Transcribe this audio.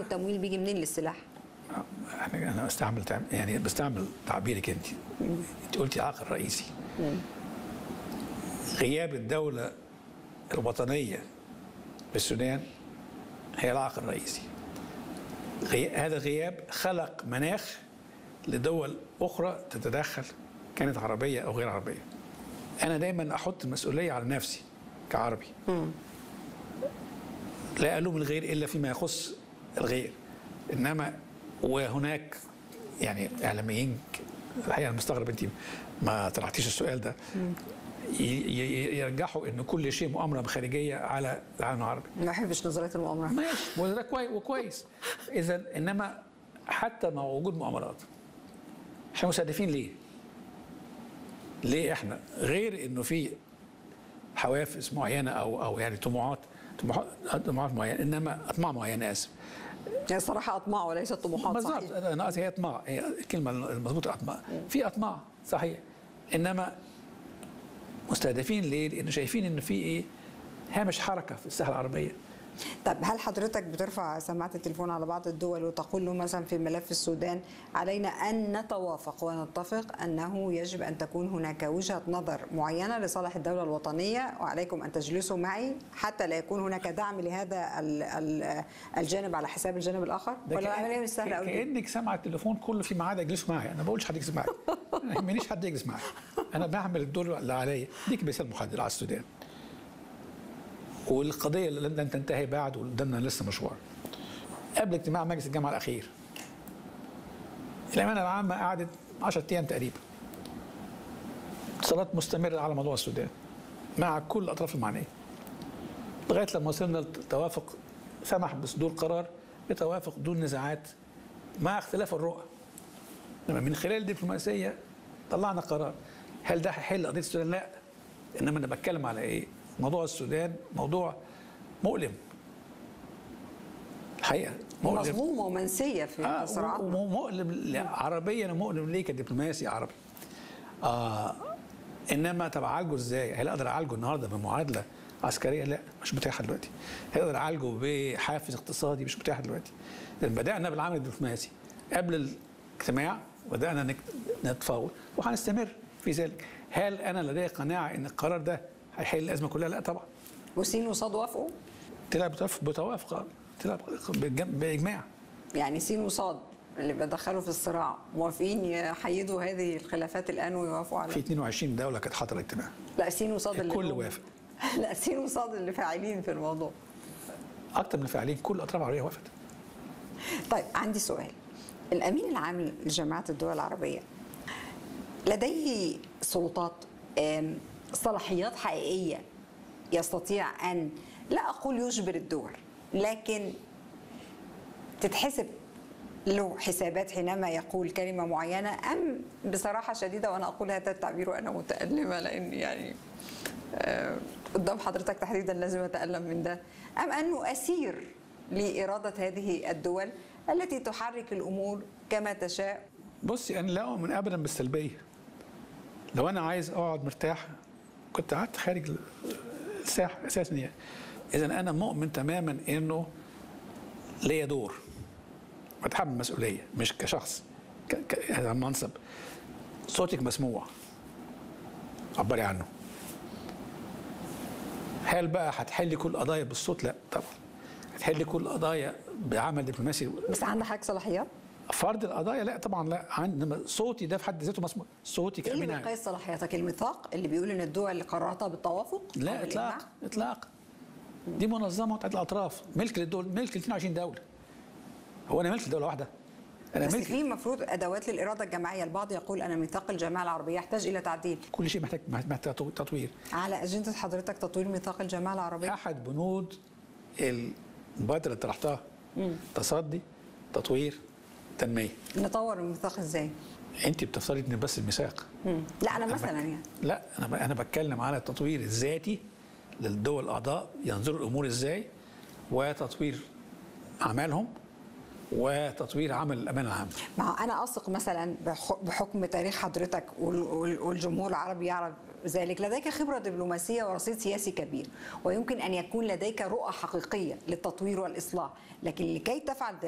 التمويل بيجي منين للسلاح احنا انا بستعمل تعم- يعني بستعمل تعبيرك انت انت قلتي عقل رئيسي غياب الدوله الوطنيه بالسودان هي العقل الرئيسي غي... هذا غياب خلق مناخ لدول اخرى تتدخل كانت عربيه او غير عربيه انا دايما احط المسؤوليه على نفسي كعربي لا الوم الغير الا فيما يخص الغير انما وهناك يعني اعلاميين الحقيقه انا مستغرب انت ما طرحتيش السؤال ده ي- ي- يرجحوا ان كل شيء مؤامره خارجيه على العالم العربي ما بحبش نظريه المؤامره ماشي وده كويس وكويس اذا انما حتى مع وجود مؤامرات احنا مستهدفين ليه؟ ليه احنا غير انه في حوافز معينه او او يعني طموحات طموحات طموحات معينه انما اطماع معينه اسف هي صراحه اطماع وليست طموحات بالظبط صحيح انا أنا قصدي هي اطماع هي الكلمه المضبوطه اطماع في اطماع صحيح انما مستهدفين ليه؟ لان شايفين ان في ايه؟ هامش حركه في الساحه العربيه طب هل حضرتك بترفع سماعه التليفون على بعض الدول وتقول له مثلا في ملف السودان علينا ان نتوافق ونتفق انه يجب ان تكون هناك وجهه نظر معينه لصالح الدوله الوطنيه وعليكم ان تجلسوا معي حتى لا يكون هناك دعم لهذا ال- ال- الجانب على حساب الجانب الاخر ده ولا كأن- العمليه مش سهله قوي كده؟ كانك سامعه التليفون كله في ميعاد اجلسوا معايا انا ما بقولش حد يجلس معايا ما يهمنيش حد يجلس معايا انا بعمل الدور اللي عليا ديك مثال محدد على السودان والقضيه اللي لن تنتهي بعد وقدامنا لسه مشوار قبل اجتماع مجلس الجامعه الاخير الامانه العامه قعدت 10 ايام تقريبا اتصالات مستمره على موضوع السودان مع كل الاطراف المعنيه لغايه لما وصلنا لتوافق سمح بصدور قرار بتوافق دون نزاعات مع اختلاف الرؤى انما من خلال الدبلوماسيه طلعنا قرار هل ده هيحل قضيه السودان؟ لا انما انا بتكلم على ايه؟ موضوع السودان موضوع مؤلم الحقيقه مؤلم مظلومه ومنسيه في آه صراعاتنا ومؤلم عربيا ومؤلم ليه كدبلوماسي عربي آه انما طب اعالجه ازاي؟ هل اقدر اعالجه النهارده بمعادله عسكريه؟ لا مش متاحه دلوقتي. هل اقدر اعالجه بحافز اقتصادي؟ مش متاح دلوقتي. لان بدانا بالعمل الدبلوماسي قبل الاجتماع بدانا نك- نتفاوض وهنستمر في ذلك. هل انا لدي قناعه ان القرار ده هيحل الازمه كلها؟ لا طبعا. وسين وصاد وافقوا طلع بتوافق بتوافق آه. طلع بالجم- باجماع. يعني سين وصاد اللي بدخلوا في الصراع موافقين يحيدوا هذه الخلافات الان ويوافقوا على في 22 دوله كانت حاضره الاجتماع. لا سين وصاد اللي الكل هم- وافق. لا سين وصاد اللي فاعلين في الموضوع اكثر من الفاعلين كل الاطراف العربيه وافقت. طيب عندي سؤال الامين العام لجامعه الدول العربيه لديه سلطات آم، صلاحيات حقيقيه يستطيع ان لا اقول يجبر الدول لكن تتحسب له حسابات حينما يقول كلمه معينه ام بصراحه شديده وانا اقول هذا التعبير وانا متالمه لان يعني آه، قدام حضرتك تحديدا لازم اتالم من ده ام انه اسير لاراده هذه الدول التي تحرك الامور كما تشاء بصي انا لا اؤمن ابدا بالسلبيه لو انا عايز اقعد مرتاح كنت قعدت خارج الساحه اساسا يعني اذا انا مؤمن تماما انه ليا دور بتحمل مسؤوليه مش كشخص ك... ك... هذا المنصب صوتك مسموع عبري عنه هل بقى هتحلي كل القضايا بالصوت لا طبعا هتحلي كل القضايا بعمل دبلوماسي بس عندك حضرتك صلاحيات فرض القضايا لا طبعا لا عندي انما صوتي ده في حد ذاته مسموع صوتي ايه اللي كامين عام. بيقيس صلاحياتك الميثاق اللي بيقول ان الدول اللي قررتها بالتوافق أو لا بالإجماع؟ اطلاق اطلاق دي منظمه بتاعت الاطراف ملك للدول ملك ل 22 دوله هو انا ملك لدوله واحده انا بس ملك في المفروض ادوات للاراده الجماعيه البعض يقول ان ميثاق الجماعه العربيه يحتاج الى تعديل كل شيء محتاج محتاج تطوير على اجنده حضرتك تطوير ميثاق الجماعه العربيه احد بنود المبادره اللي طرحتها تصدي تطوير تنميه نطور الميثاق ازاي انت بتفترض ان بس الميثاق مم. لا انا أنا مثلا بك- يعني لا انا ب- انا بتكلم على التطوير الذاتي للدول الاعضاء ينظروا الامور ازاي وتطوير اعمالهم وتطوير عمل الامانه العامه ما هو انا اثق مثلا بح- بحكم تاريخ حضرتك وال- وال- والجمهور العربي يعرف ذلك لديك خبره دبلوماسيه ورصيد سياسي كبير ويمكن ان يكون لديك رؤى حقيقيه للتطوير والاصلاح لكن لكي تفعل ذلك